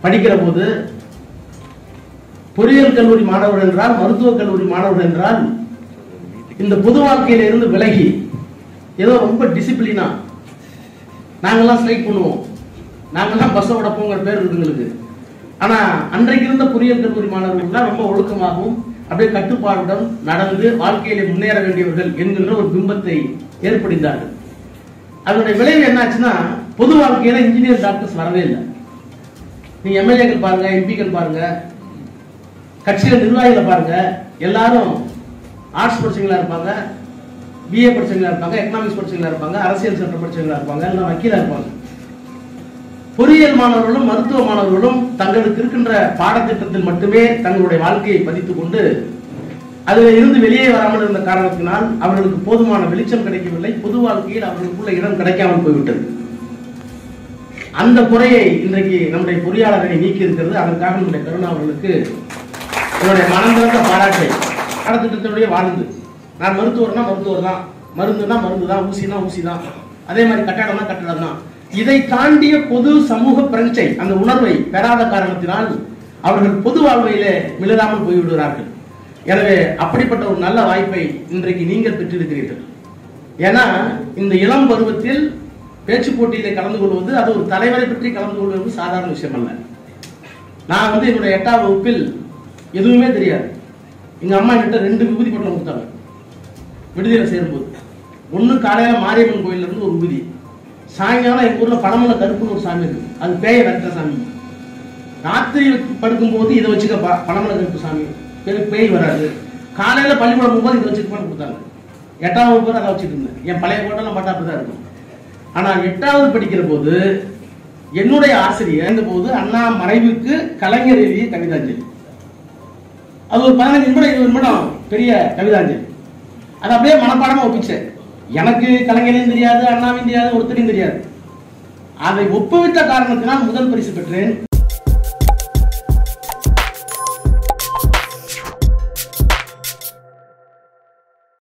படிக்கிற போது பொறியியல் கல்லூரி மாணவர் என்றால் மருத்துவக் கல்லூரி மாணவர் என்றால் இந்த பொது வாழ்க்கையில இருந்து விலகி ஏதோ ரொம்ப டிசிப்ளினா நாங்கெல்லாம் ஸ்ட்ரைக் பண்ணுவோம் நாங்கெல்லாம் பஸ்ஸை விடப்போங்கிற பேர் இருக்கு எங்களுக்கு ஆனா அன்றைக்கு இருந்த பொறியியல் கல்லூரி மாணவர்கள்லாம் ரொம்ப ஒழுக்கமாகவும் அப்படியே கட்டுப்பாடுடன் நடந்து வாழ்க்கையிலே முன்னேற வேண்டியவர்கள் என்கின்ற ஒரு பிம்பத்தை ஏற்படுத்தார்கள் அதனுடைய விளைவு என்னாச்சுன்னா பொது வாழ்க்கையில இன்ஜினியர் டாக்டர்ஸ் வரவே இல்லை நீங்க எம்எல்ஏக்கள் பாருங்க எம்பிக்கள் பாருங்க கட்சியில நிர்வாகிகளை பாருங்க எல்லாரும் ஆர்ட்ஸ் படிச்சவங்களா இருப்பாங்க பிஏ படிச்சவங்களா இருப்பாங்க எக்கனாமிக்ஸ் படிச்சவங்களா இருப்பாங்க அரசியல் சட்டம் படிச்சவங்களா இருப்பாங்க எல்லாம் வக்கீலா இருப்பாங்க பொறியியல் மாணவர்களும் மருத்துவ மாணவர்களும் தங்களுக்கு இருக்கின்ற பாடத்திட்டத்தில் மட்டுமே தங்களுடைய வாழ்க்கையை பதித்துக் கொண்டு அதில் இருந்து வெளியே வராமல் இருந்த காரணத்தினால் அவர்களுக்கு போதுமான வெளிச்சம் கிடைக்கவில்லை பொது வாழ்க்கையில் அவர்களுக்குள்ள இடம் கிடைக்காமல் போய்விட்டது அந்த குறையை இன்றைக்கு நம்முடைய பொறியாளரை நீக்கி இருக்கிறது அதற்காக நம்முடைய கருணா அவர்களுக்கு என்னுடைய மனந்திறந்த பாராட்டை பாடத்திட்டத்தினுடைய வாழ்ந்து நான் மருத்துவர்னா மருத்துவர் தான் மருந்துனா மருந்து தான் ஊசினா ஊசி தான் அதே மாதிரி கட்டடம்னா கட்டடம் தான் இதை தாண்டிய பொது சமூக பிரஞ்சை அந்த உணர்வை பெறாத காரணத்தினால் அவர்கள் பொது வாழ்வையிலே மிளராமல் போய்விடுகிறார்கள் எனவே அப்படிப்பட்ட ஒரு நல்ல வாய்ப்பை இன்றைக்கு நீங்கள் பெற்றிருக்கிறீர்கள் ஏன்னா இந்த இளம் பருவத்தில் பேச்சு போட்டியிலே கலந்து கொள்வது அது ஒரு தலைவரை பற்றி கலந்து கொள்வது சாதாரண விஷயம் அல்ல நான் வந்து என்னுடைய எட்டாம் வகுப்பில் எதுவுமே தெரியாது எங்க அம்மா என்கிட்ட ரெண்டு விபூதி பட்டம் கொடுத்தாங்க விடுதியில சேரும்போது ஒண்ணு காலையில மாரியம்மன் கோயில்ல இருந்து ஒரு விபூதி சாயங்காலம் எங்க ஊர்ல பணமலை கருப்புன்னு ஒரு சாமி இருக்கு அது பேய வெட்டுற சாமி ராத்திரி படுக்கும்போது இதை வச்சுக்கப்பா பணமலை கருப்பு சாமி பேய் பேய் வராது காலையில பள்ளிக்கூடம் போகும்போது இதை வச்சுக்கப்பான்னு கொடுத்தாங்க எட்டாம் வகுப்பு அதை வச்சுட்டு இருந்தேன் என் பழைய கோட்டெல்லாம் பார்த்தா அப்படிதான் இருக்கும் ஆனா எட்டாவது படிக்கிற போது என்னுடைய ஆசிரியர் இருந்த போது அண்ணா மறைவுக்கு கலைஞர் எழுதிய கவிதாஞ்சலி அது ஒரு பதினஞ்சு நிமிடம் இருபது நிமிடம் பெரிய கவிதாஞ்சலி அதை அப்படியே மனப்பாடமா ஒப்பிச்சேன் எனக்கு கலைஞரையும் தெரியாது அண்ணாவையும் தெரியாது ஒருத்தரையும் தெரியாது அதை ஒப்புவித்த காரணத்தினால் முதல் பரிசு பெற்றேன்